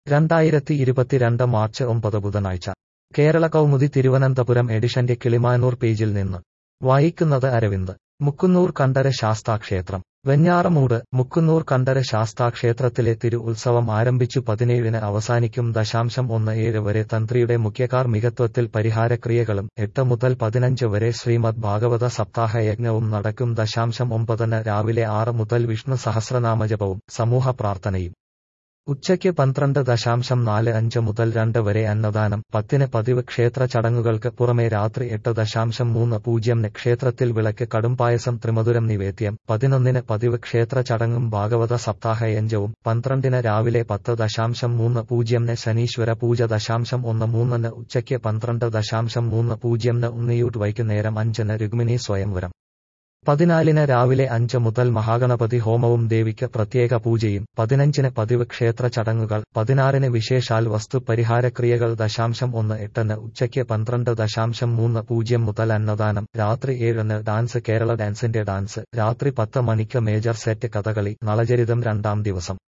രണ്ടായിരത്തി ഇരുപത്തിരണ്ട് മാർച്ച് ഒമ്പത് ബുധനാഴ്ച കേരള കൗമുദി തിരുവനന്തപുരം എഡിഷന്റെ കിളിമാനൂർ പേജിൽ നിന്ന് വായിക്കുന്നത് അരവിന്ദ് മുക്കുന്നൂർ കണ്ഠര ശാസ്താക്ഷേത്രം വെഞ്ഞാറമൂട് മുക്കുന്നൂർ കണ്ഠര ശാസ്താക്ഷേത്രത്തിലെ തിരു ഉത്സവം ആരംഭിച്ചു പതിനേഴിന് അവസാനിക്കും ദശാംശം ഒന്ന് ഏഴ് വരെ തന്ത്രിയുടെ മുഖ്യകാർമികത്വത്തിൽ പരിഹാരക്രിയകളും എട്ട് മുതൽ പതിനഞ്ച് വരെ ശ്രീമദ് ഭാഗവത സപ്താഹ യജ്ഞവും നടക്കും ദശാംശം ഒമ്പതിന് രാവിലെ ആറ് മുതൽ വിഷ്ണു സഹസ്രനാമജപവും സമൂഹ പ്രാർത്ഥനയും ഉച്ചയ്ക്ക് പന്ത്രണ്ട് ദശാംശം നാല് അഞ്ച് മുതൽ രണ്ട് വരെ അന്നദാനം പത്തിന് പതിവ് ക്ഷേത്ര ചടങ്ങുകൾക്ക് പുറമെ രാത്രി എട്ട് ദശാംശം മൂന്ന് പൂജ്യം ക്ഷേത്രത്തിൽ വിളക്ക് കടുംപായസം ത്രിമധുരം നിവേദ്യം പതിനൊന്നിന് പതിവ് ക്ഷേത്ര ചടങ്ങും ഭാഗവത സപ്താഹയഞ്ചവും പന്ത്രണ്ടിന് രാവിലെ പത്ത് ദശാംശം മൂന്ന് പൂജ്യംന് ശനീശ്വര പൂജ ദശാംശം ഒന്ന് മൂന്നിന് ഉച്ചയ്ക്ക് പന്ത്രണ്ട് ദശാംശം മൂന്ന് പൂജ്യംന് ഉണ്ണിയൂട്ട് വൈകുന്നേരം അഞ്ചിന് രുക്മിണി സ്വയംവരം പതിനാലിന് രാവിലെ അഞ്ച് മുതൽ മഹാഗണപതി ഹോമവും ദേവിക്ക് പ്രത്യേക പൂജയും പതിനഞ്ചിന് പതിവ് ക്ഷേത്ര ചടങ്ങുകൾ പതിനാറിന് വിശേഷാൽ വസ്തു പരിഹാരക്രിയകൾ ദശാംശം ഒന്ന് എട്ടിന് ഉച്ചയ്ക്ക് പന്ത്രണ്ട് ദശാംശം മൂന്ന് പൂജ്യം മുതൽ അന്നദാനം രാത്രി ഏഴിന് ഡാൻസ് കേരള ഡാൻസിന്റെ ഡാൻസ് രാത്രി പത്ത് മണിക്ക് മേജർ സെറ്റ് കഥകളി നളചരിതം രണ്ടാം ദിവസം